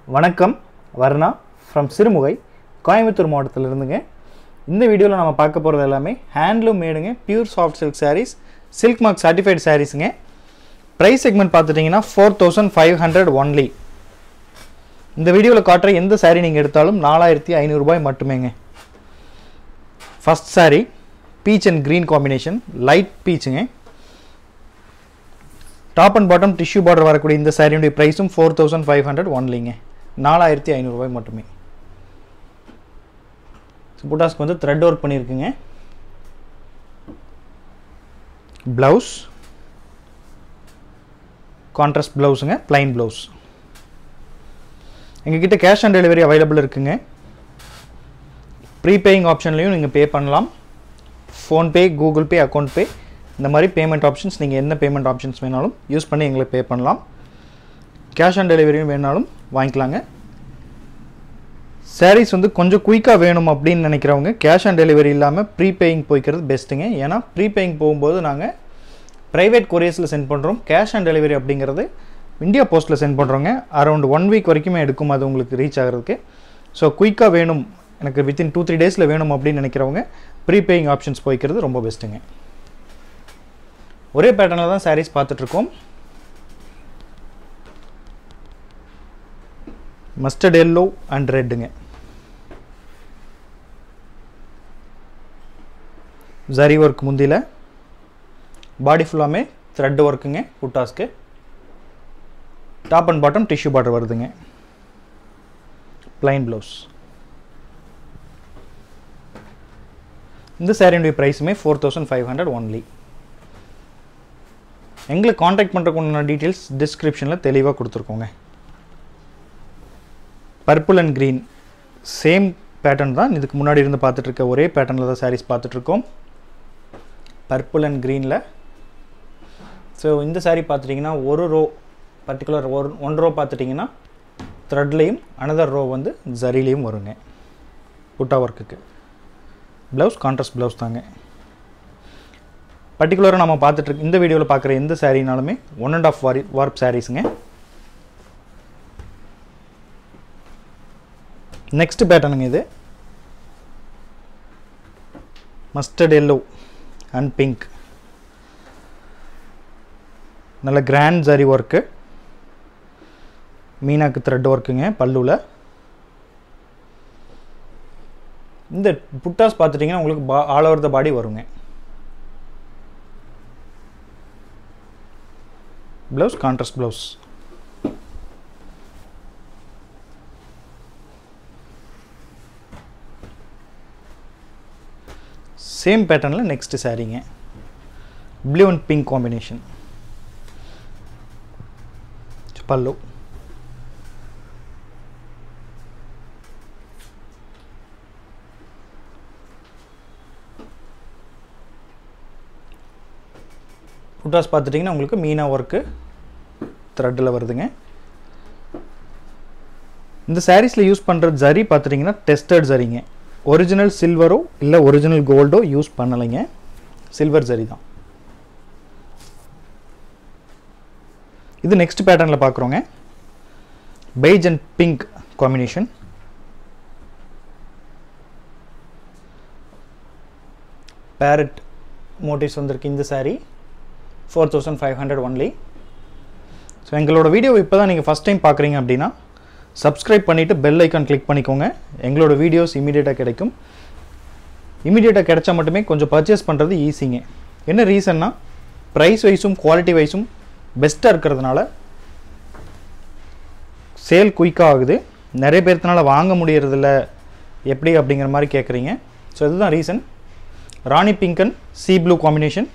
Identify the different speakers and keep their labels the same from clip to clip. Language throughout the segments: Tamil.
Speaker 1: வணக்கம் வர்ணா ஃப்ரம் சிறுமுகை கோயம்புத்தூர் மாவட்டத்தில் இருந்துங்க இந்த வீடியோவில் நம்ம பார்க்க போகிறது எல்லாமே ஹேண்ட்லூம் மேடுங்க pure soft silk sarees silk mark certified சாரீஸுங்க ப்ரைஸ் செக்மெண்ட் பார்த்துட்டிங்கன்னா four thousand five hundred only இந்த வீடியோவில் காட்டுற எந்த saree நீங்கள் எடுத்தாலும் நாலாயிரத்தி ஐநூறுரூபாய் மட்டுமேங்க first saree peach and green combination light பீச்சுங்க top and bottom tissue border வரக்கூடிய இந்த சாரியுடைய ப்ரைஸும் ஃபோர் தௌசண்ட் ஃபைவ் ஹண்ட்ரட் ஒன்லிங்க நாலாயிரத்தி ஐநூறுரூபாய் மட்டுமே புட்டாஸ்க்கு வந்து த்ரெட் ஒர்க் பண்ணியிருக்குங்க ப்ளவுஸ் கான்ட்ராஸ்ட் ப்ளவுஸுங்க ப்ளைன் ப்ளவுஸ் எங்ககிட்ட கேஷ் ஆன் டெலிவரி அவைலபிள் இருக்குங்க ப்ரீபேயிங் ஆப்ஷன்லையும் நீங்கள் பே பண்ணலாம் PhonePe Google Pay account pay இந்த மாதிரி பேமெண்ட் ஆப்ஷன்ஸ் நீங்கள் என்ன பேமெண்ட் ஆப்ஷன்ஸ் வேணாலும் யூஸ் பண்ணி எங்களுக்கு பே பண்ணலாம் கேஷ் ஆன் டெலிவரியும் வேணாலும் வாங்கிக்கலாங்க சாரீஸ் வந்து கொஞ்சம் குயிக்காக வேணும் அப்படின்னு நினைக்கிறவங்க கேஷ் ஆன் டெலிவரி இல்லாமல் ப்ரீபேயிங் போய்க்கிறது பெஸ்ட்டுங்க ஏன்னா ப்ரீபேயிங் போகும்போது நாங்கள் ப்ரைவேட் கொரியர்ஸில் சென்ட் பண்ணுறோம் கேஷ் ஆன் டெலிவரி அப்படிங்கிறது இந்தியா போஸ்ட்டில் சென்ட் பண்ணுறோங்க அரௌண்ட் ஒன் வீக் வரைக்குமே எடுக்கும் அது உங்களுக்கு ரீச் ஆகிறதுக்கு ஸோ குயிக்காக வேணும் எனக்கு வித்தின் டூ த்ரீ டேஸில் வேணும் அப்படின்னு நினைக்கிறவங்க ப்ரீபேயிங் ஆப்ஷன்ஸ் போய்க்கிறது ரொம்ப பெஸ்ட்டுங்க ஒரே பேட்டர்னில் தான் சாரீஸ் பார்த்துட்ருக்கோம் மஸ்டர்ட் எல்லோ அண்ட் ரெட்டுங்க ஜரி ஒர்க் முந்தியில் பாடி ஃபுல்லாமே த்ரெட் ஒர்க்குங்க புட்டாஸ்க்கு top and bottom tissue border வருதுங்க ப்ளைன் ப்ளவுஸ் இந்த சாரியுடைய ப்ரைஸுமே four thousand five hundred only எங்களை காண்டாக்ட் பண்ணுறக்கு உண்டான டீட்டெயில்ஸ் டிஸ்கிரிப்ஷனில் தெளிவாக கொடுத்துருக்கோங்க purple and green same pattern தான் இதுக்கு முன்னாடி இருந்து பார்த்துட்டு இருக்க ஒரே பேட்டர்னில் தான் சாரீஸ் பார்த்துட்ருக்கோம் பர்பிள் அண்ட் க்ரீனில் ஸோ இந்த saree பார்த்துட்டிங்கன்னா ஒரு ரோ பர்டிகுலர் ஒரு ஒன் ரோ பார்த்துட்டிங்கன்னா த்ரெட்லேயும் அனதர் ரோ வந்து ஜரிலையும் வருங்க புட்டா ஒர்க்குக்கு ப்ளவுஸ் கான்ட்ராஸ்ட் ப்ளவுஸ் தாங்க பர்டிகுலராக நம்ம பார்த்துட்டு இந்த வீடியோவில் பார்க்குற எந்த சாரீனாலுமே ஒன் அண்ட் ஆஃப் வாரி வார்ப் சாரீஸுங்க நெக்ஸ்ட் பேட்டர்னுங்க இது மஸ்டர்ட் எல்லோ அண்ட் பிங்க் நல்ல கிராண்ட் ஜரி ஒர்க்கு மீனாக்கு த்ரெட் ஒர்க்குங்க பல்லுவில் இந்த புட்டாஸ் பார்த்துட்டிங்கன்னா உங்களுக்கு பா ஆல் ஓவர் த பாடி வருங்க ப்ளவுஸ் கான்ட்ராஸ்ட் ப்ளவுஸ் சேம் பேட்டர்னில் நெக்ஸ்ட் சாரீங்க blue and pink combination pallu buttas பார்த்துட்டிங்கன்னா உங்களுக்கு மீனா ஒர்க்கு த்ரெட்டில் வருதுங்க இந்த சாரீஸில் யூஸ் பண்ணுற ஜரி பார்த்துட்டிங்கன்னா டெஸ்டட் ஜரிங்க ஒரிஜினல் சில்வரோ இல்லை ஒரிஜினல் கோல்டோ யூஸ் பண்ணலைங்க சில்வர் ஜரி தான் இது நெக்ஸ்ட் பேட்டர்னில் பார்க்குறோங்க beige and pink combination parrot motifs வந்திருக்கு இந்த saree four thousand five hundred only so எங்களோட வீடியோ இப்போ தான் நீங்கள் ஃபஸ்ட் டைம் பார்க்குறீங்க அப்படின்னா சப்ஸ்கிரைப் பண்ணிவிட்டு பெல் ஐக்கான் கிளிக் பண்ணிக்கோங்க எங்களோட வீடியோஸ் இமீடியட்டாக கிடைக்கும் இமீடியட்டாக கிடைச்சா மட்டுமே கொஞ்சம் பர்ச்சேஸ் பண்ணுறது ஈஸிங்க என்ன ரீசன்னா ப்ரைஸ் வைஸும் குவாலிட்டி வைஸும் பெஸ்ட்டாக இருக்கிறதுனால சேல் குயிக்காக ஆகுது நிறைய பேர்த்தனால வாங்க முடியறதில்ல எப்படி அப்படிங்கிற மாதிரி கேட்குறீங்க ஸோ இதுதான் reason rani pink and sea blue combination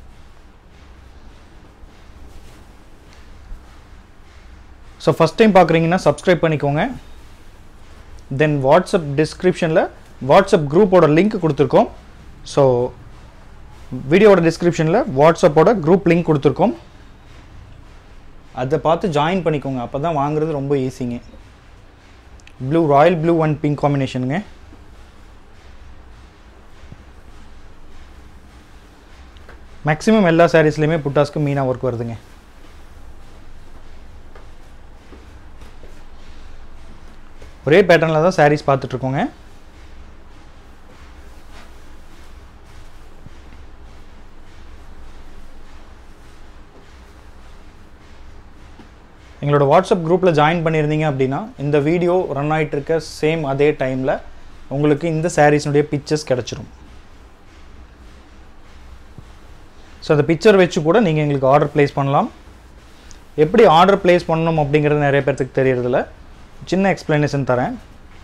Speaker 1: so first time பார்க்குறீங்கன்னா சப்ஸ்கிரைப் பண்ணிக்கோங்க தென் வாட்ஸ்அப் டிஸ்கிரிப்ஷனில் வாட்ஸ்அப் குரூப்போட லிங்க் கொடுத்துருக்கோம் ஸோ வீடியோவோட டிஸ்கிரிப்ஷனில் வாட்ஸ்அப்போட குரூப் லிங்க் கொடுத்துருக்கோம் அதை பார்த்து ஜாயின் பண்ணிக்கோங்க அப்போ தான் வாங்குறது ரொம்ப ஈஸிங்க blue royal blue and pink காம்பினேஷனுங்க மேக்ஸிமம் எல்லா சாரீஸ்லையுமே புட்டாஸ்க்கு மீனா ஒர்க் வருதுங்க ஒரே பேட்டர்னில் தான் சாரீஸ் பார்த்துட்ருக்கோங்க எங்களோட வாட்ஸ்அப் குரூப்பில் ஜாயின் பண்ணியிருந்தீங்க அப்படின்னா இந்த வீடியோ ரன் ஆகிட்டு இருக்க சேம் அதே டைமில் உங்களுக்கு இந்த சாரீஸ்னுடைய பிக்சர்ஸ் கிடச்சிரும் ஸோ அந்த பிக்சர் வச்சு கூட நீங்கள் எங்களுக்கு ஆர்டர் ப்ளேஸ் பண்ணலாம் எப்படி ஆர்டர் ப்ளேஸ் பண்ணணும் அப்படிங்கிறது நிறைய பேர்த்துக்கு தெரியறதில்ல சின்ன எக்ஸ்ப்ளனேஷன் தரேன்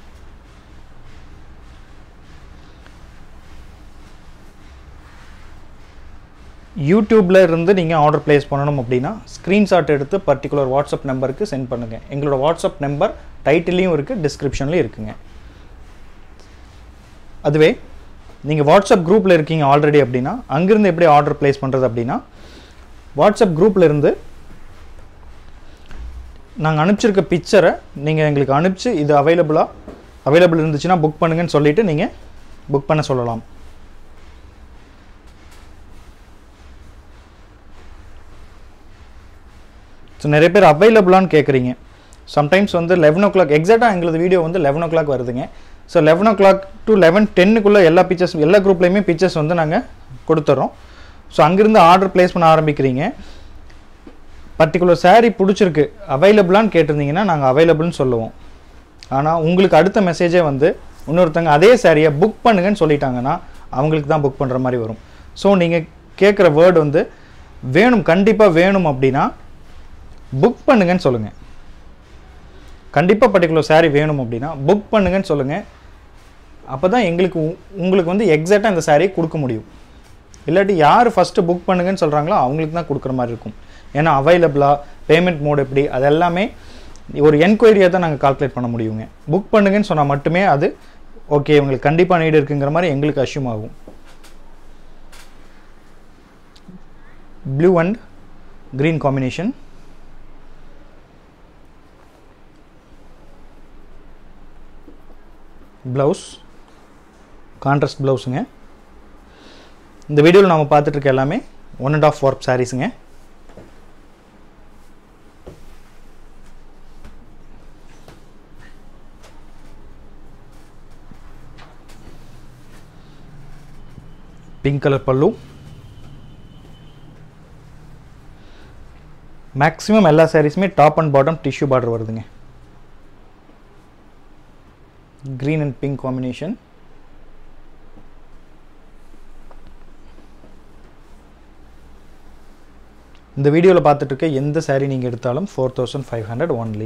Speaker 1: யூடியூப்பில் இருந்து நீங்கள் ஆர்டர் ப்ளேஸ் பண்ணணும் அப்படின்னா ஸ்க்ரீன்ஷாட் எடுத்து பர்டிகுலர் வாட்ஸ்அப் நம்பருக்கு சென்ட் பண்ணுங்கள் எங்களோட வாட்ஸ்அப் நம்பர் டைட்டிலையும் இருக்குது டிஸ்கிரிப்ஷன்லையும் இருக்குங்க அதுவே நீங்கள் வாட்ஸ்அப் குரூப்பில் இருக்கீங்க ஆல்ரெடி அப்படின்னா அங்கேருந்து எப்படி ஆர்டர் ப்ளேஸ் பண்ணுறது அப்படின்னா வாட்ஸ்அப் குரூப்பில் இருந்து நாங்கள் அனுப்பிச்சிருக்க பிக்சரை நீங்கள் எங்களுக்கு அனுப்பிச்சு இது அவைலபிளாக அவைலபிள் இருந்துச்சுன்னா புக் பண்ணுங்கன்னு சொல்லிவிட்டு நீங்கள் புக் பண்ண சொல்லலாம் ஸோ நிறைய பேர் அவைலபிளான்னு கேட்குறீங்க சம்டைம்ஸ் வந்து லெவன் ஓ கிளாக் எக்ஸாக்டாக எங்களது வீடியோ வந்து லெவன் ஓ கிளாக் வருதுங்க so eleven o'clock to eleven டென்னுக்குள்ளே எல்லா பிக்சர்ஸ் எல்லா குரூப்லேயுமே பிக்சர்ஸ் வந்து நாங்கள் கொடுத்துட்றோம் ஸோ அங்கேருந்து ஆர்டர் ப்ளேஸ் பண்ண ஆரம்பிக்கிறீங்க பர்டிகுலர் saree பிடிச்சிருக்கு அவைலபிளான்னு கேட்டிருந்தீங்கன்னா நாங்கள் அவைலபிள்னு சொல்லுவோம் ஆனால் உங்களுக்கு அடுத்த மெசேஜே வந்து இன்னொருத்தங்க அதே சாரியை புக் பண்ணுங்கன்னு சொல்லிட்டாங்கன்னா அவங்களுக்கு தான் புக் பண்ணுற மாதிரி வரும் ஸோ நீங்கள் கேட்குற வேர்டு வந்து வேணும் கண்டிப்பாக வேணும் அப்படின்னா புக் பண்ணுங்கன்னு சொல்லுங்கள் கண்டிப்பாக பர்டிகுலர் saree வேணும் அப்படின்னா புக் பண்ணுங்கன்னு சொல்லுங்கள் அப்போ தான் எங்களுக்கு உ- உங்களுக்கு வந்து எக்ஸாக்டாக இந்த saree கொடுக்க முடியும் இல்லாட்டி யார் ஃபஸ்ட்டு புக் பண்ணுங்கன்னு சொல்கிறாங்களோ அவங்களுக்கு தான் கொடுக்குற மாதிரி இருக்கும் ஏன்னா அவைலபிளாக பேமெண்ட் மோட் எப்படி அது எல்லாமே ஒரு என்கொயரியாக தான் நாங்கள் கால்குலேட் பண்ண முடியுங்க புக் பண்ணுங்கன்னு சொன்னால் மட்டுமே அது ஓகே உங்களுக்கு கண்டிப்பாக நீடு இருக்குங்கிற மாதிரி எங்களுக்கு அஷ்யூம் ஆகும் blue and green combination blouse contrast ப்ளவுஸுங்க இந்த வீடியோவில் நாம் பார்த்துட்டு இருக்க எல்லாமே ஒன் அண்ட் ஆஃப் ஒர்க் சாரீஸுங்க பிங்க் கலர் பல்லு மேக்ஸிமம் எல்லா சாரீஸுமே top and bottom tissue border வருதுங்க green and pink combination இந்த வீடியோவில் பார்த்துட்டு இருக்க எந்த saree நீங்கள் எடுத்தாலும் four thousand five hundred only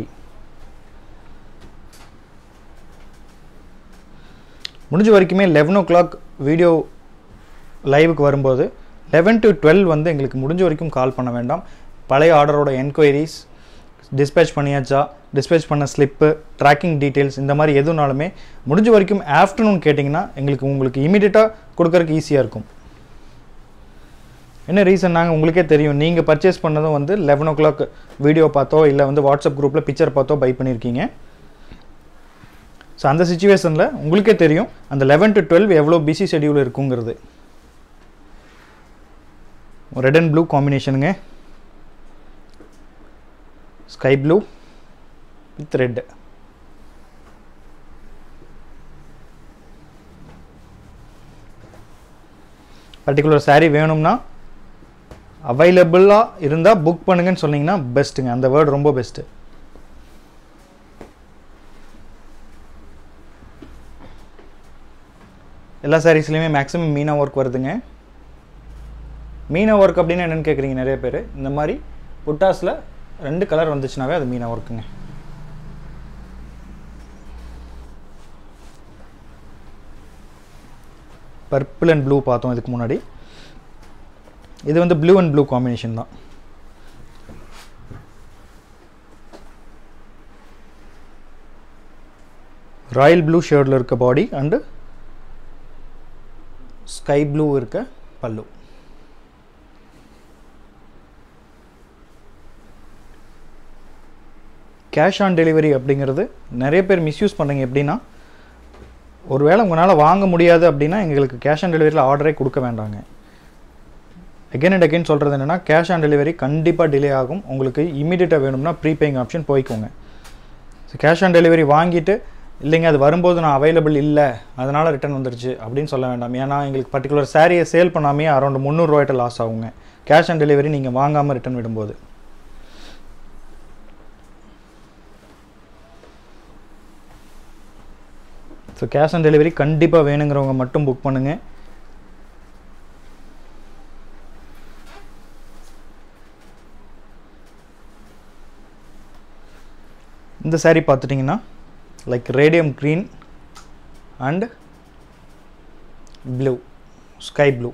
Speaker 1: முடிஞ்ச வரைக்குமே லெவன் ஓ கிளாக் வீடியோ லைவுக்கு வரும்போது லெவன் டு டுவெல் வந்து எங்களுக்கு முடிஞ்ச வரைக்கும் கால் பண்ண வேண்டாம் பழைய ஆர்டரோட என்கொயரிஸ் டிஸ்பேச் பண்ணியாச்சா டிஸ்பேச் பண்ண ஸ்லிப்பு ட்ராக்கிங் டீட்டெயில்ஸ் இந்த மாதிரி எதுனாலுமே முடிஞ்ச வரைக்கும் ஆஃப்டர்நூன் கேட்டிங்கன்னா எங்களுக்கு உங்களுக்கு இமீடியட்டாக கொடுக்கறதுக்கு ஈஸியாக இருக்கும் என்ன ரீசன் நாங்கள் உங்களுக்கே தெரியும் நீங்கள் பர்ச்சேஸ் பண்ணதும் வந்து லெவன் ஓ கிளாக் வீடியோ பார்த்தோ இல்லை வந்து வாட்ஸ்அப் குரூப்பில் பிக்சர் பார்த்தோ பை பண்ணியிருக்கீங்க ஸோ அந்த சுச்சுவேஷனில் உங்களுக்கே தெரியும் அந்த லெவன் டு டுவெல் எவ்வளோ பிஸி ஷெடியூல் இருக்குங்கிறது ரெட் அண்ட் ப்ளூ காம்பினேஷனுங்க sky blue with red particular saree வேணும்னா அவைலபிளாக இருந்தால் புக் பண்ணுங்கன்னு சொன்னீங்கன்னா பெஸ்ட்டுங்க அந்த வேர்டு ரொம்ப பெஸ்ட்டு எல்லா சாரீஸ்லையுமே மேக்ஸிமம் மீனா ஒர்க் வருதுங்க மீனா ஒர்க் அப்படின்னு என்னென்னு கேட்குறீங்க நிறைய பேர் இந்த மாதிரி புட்டாஸில் ரெண்டு கலர் வந்துச்சுனாவே அது மீனா ஒர்க்குங்க பர்பிள் அண்ட் ப்ளூ பார்த்தோம் இதுக்கு முன்னாடி இது வந்து ப்ளூ அண்ட் ப்ளூ காம்பினேஷன் தான் ராயல் ப்ளூ ஷேர்டில் இருக்க பாடி அண்டு ஸ்கை ப்ளூ இருக்க பல்லு கேஷ் ஆன் டெலிவரி அப்படிங்கிறது நிறைய பேர் மிஸ்யூஸ் பண்ணுறீங்க எப்படின்னா ஒருவேளை உங்களால் வாங்க முடியாது அப்படின்னா எங்களுக்கு கேஷ் ஆன் டெலிவரியில் ஆர்டரே கொடுக்க வேண்டாங்க அகைன் அண்ட் அகைன் சொல்கிறது என்னென்னா கேஷ் ஆன் டெலிவரி கண்டிப்பாக டிலே ஆகும் உங்களுக்கு இமீடியட்டாக வேணும்னா ப்ரீபேயிங் ஆப்ஷன் போய்க்கோங்க ஸோ கேஷ் ஆன் டெலிவரி வாங்கிட்டு இல்லைங்க அது வரும்போது நான் அவைலபிள் இல்லை அதனால் ரிட்டர்ன் வந்துருச்சு அப்படின்னு சொல்ல வேண்டாம் ஏன்னா எங்களுக்கு பர்டிகுலர் சாரியை சேல் பண்ணாமே அரௌண்ட் முந்நூறுரூவாய்ட்ட லாஸ் ஆகுங்க கேஷ் ஆன் டெலிவரி நீங்கள் வாங்காமல் ரிட்டர்ன் விடும்போது ஸோ கேஷ் ஆன் டெலிவரி கண்டிப்பாக வேணுங்கிறவங்க மட்டும் புக் பண்ணுங்கள் இந்த saree பார்த்துட்டிங்கன்னா like radium green and blue sky blue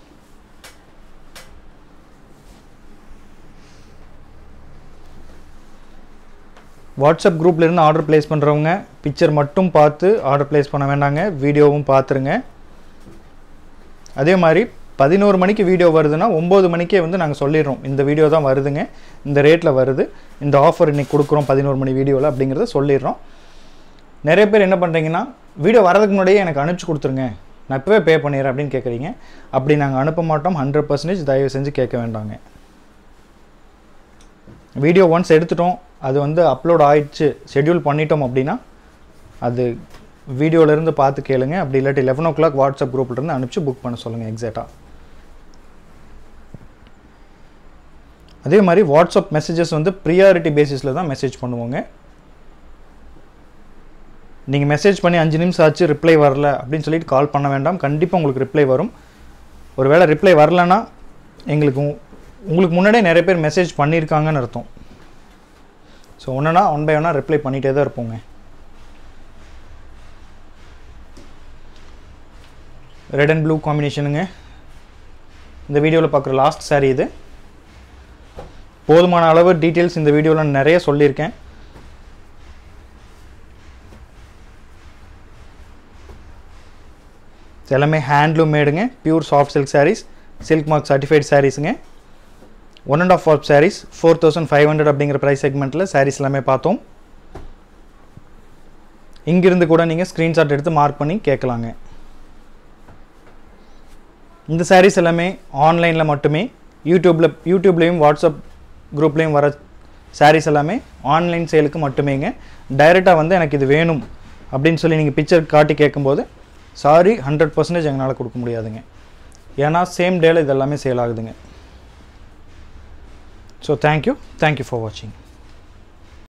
Speaker 1: WhatsApp குரூப்ல இருந்து ஆர்டர் ப்ளேஸ் பண்ணுறவங்க பிக்சர் மட்டும் பார்த்து ஆர்டர் ப்ளேஸ் பண்ண வேண்டாங்க வீடியோவும் பார்த்துருங்க அதே மாதிரி பதினோரு மணிக்கு வீடியோ வருதுன்னா ஒம்பது மணிக்கே வந்து நாங்கள் சொல்லிடுறோம் இந்த வீடியோ தான் வருதுங்க இந்த ரேட்டில் வருது இந்த ஆஃபர் இன்னைக்கு கொடுக்குறோம் பதினோரு மணி வீடியோவில் அப்படிங்கிறத சொல்லிடுறோம் நிறைய பேர் என்ன பண்ணுறீங்கன்னா வீடியோ வரதுக்கு முன்னாடியே எனக்கு அனுப்பிச்சு கொடுத்துருங்க நான் இப்போவே பே பண்ணிடுறேன் அப்படின்னு கேட்குறீங்க அப்படி நாங்கள் அனுப்ப மாட்டோம் ஹண்ட்ரட் பர்சன்டேஜ் தயவு செஞ்சு கேட்க வேண்டாங்க வீடியோ ஒன்ஸ் எடுத்துட்டோம் அது வந்து அப்லோட் ஆயிடுச்சு ஷெட்யூல் பண்ணிட்டோம் அப்படின்னா அது வீடியோலேருந்து பார்த்து கேளுங்க அப்படி இல்லாட்டி லெவன் ஓ கிளாக் வாட்ஸ்அப் குரூப்லேருந்து அனுப்பிச்சு புக் பண்ண சொல்லுங்கள் எக்ஸாக்டாக அதே மாதிரி வாட்ஸ்அப் மெசேஜஸ் வந்து ப்ரியாரிட்டி பேசிஸில் தான் மெசேஜ் பண்ணுவோங்க நீங்கள் மெசேஜ் பண்ணி அஞ்சு நிமிஷம் ஆச்சு ரிப்ளை வரல அப்படின்னு சொல்லிட்டு கால் பண்ண வேண்டாம் கண்டிப்பாக உங்களுக்கு ரிப்ளை வரும் ஒருவேளை ரிப்ளை வரலன்னா எங்களுக்கு உ- உங்களுக்கு முன்னாடியே நிறைய பேர் மெசேஜ் பண்ணியிருக்காங்கன்னு அர்த்தம் ஸோ ஒன்றுனா ஒன் பை ஒன்னாக ரிப்ளை பண்ணிகிட்டே தான் இருப்போங்க ரெட் அண்ட் ப்ளூ காம்பினேஷனுங்க இந்த வீடியோவில் பார்க்குற லாஸ்ட் saree இது போதுமான அளவு டீட்டெயில்ஸ் இந்த வீடியோவில் நிறைய சொல்லியிருக்கேன் இது எல்லாமே ஹேண்ட்லூம் மேடுங்க pure soft silk sarees silk mark certified சாரீஸுங்க one and off off sarees four thousand five hundred அப்படிங்கிற ப்ரைஸ் செக்மெண்ட்டில் சாரீஸ் எல்லாமே பார்த்தோம் இங்கிருந்து கூட நீங்கள் ஸ்க்ரீன்ஷாட் எடுத்து மார்க் பண்ணி கேட்கலாங்க இந்த சாரீஸ் எல்லாமே ஆன்லைனில் மட்டுமே யூடியூப்பில் யூடியூப்லேயும் வாட்ஸ்அப் குரூப்லேயும் வர சாரீஸ் எல்லாமே ஆன்லைன் சேலுக்கு மட்டுமேங்க டைரெக்டாக வந்து எனக்கு இது வேணும் அப்படின்னு சொல்லி நீங்கள் பிக்சர் காட்டி கேட்கும்போது சாரி ஹண்ட்ரட் பர்சன்டேஜ் எங்களால் கொடுக்க முடியாதுங்க ஏன்னா சேம் டேல இது எல்லாமே சேல் ஆகுதுங்க ஸோ தேங்க்யூ தேங்க்யூ ஃபார் வாட்சிங்